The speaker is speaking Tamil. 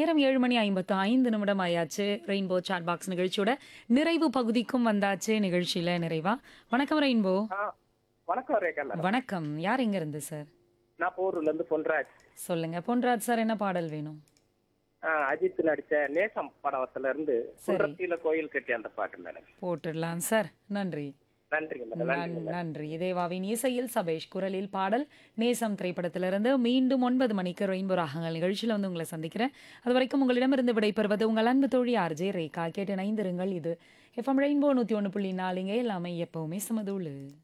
நேரம் ஏழு மணி ஐம்பத்து ஐந்து நிமிடம் ஆயாச்சு ரெயின்போ சாட் பாக்ஸ் நிகழ்ச்சியோட நிறைவு பகுதிக்கும் வந்தாச்சு நிகழ்ச்சியில நிறைவா வணக்கம் ரெயின்போ ஆ, வணக்கம் ரேகா மேடம் வணக்கம் யார் எங்க இருந்து சார் நான் போரூர்ல இருந்து பொன்ராஜ் சொல்லுங்க பொன்ராஜ் சார் என்ன பாடல் வேணும் ஆ, அஜித் நடிச்ச நேசம் படத்துல இருந்து குன்றத்தில கோயில் கட்டி அந்த பாட்டு மேடம் போட்டுடலாம் சார் நன்றி நன்றிங்க மேடம் நன்றி நன்- நன்றி தேவாவின் இசையில் சபேஷ் குரலில் பாடல் நேசம் திரைப்படத்திலிருந்து மீண்டும் ஒன்பது மணிக்கு ரெயின்போ ராகங்கள் நிகழ்ச்சியில் வந்து உங்களை சந்திக்கிறேன் அது வரைக்கும் உங்களிடமிருந்து விடைபெறுவது உங்கள் அன்பு தோழி ஆர்ஜே ரேகா கேட்டு இணைந்திருங்கள் இது எஃப்எம் ரெயின்போ நூற்றி ஒன்று புள்ளி நாலுங்க எல்லாமே எப்பவுமே சமதூளு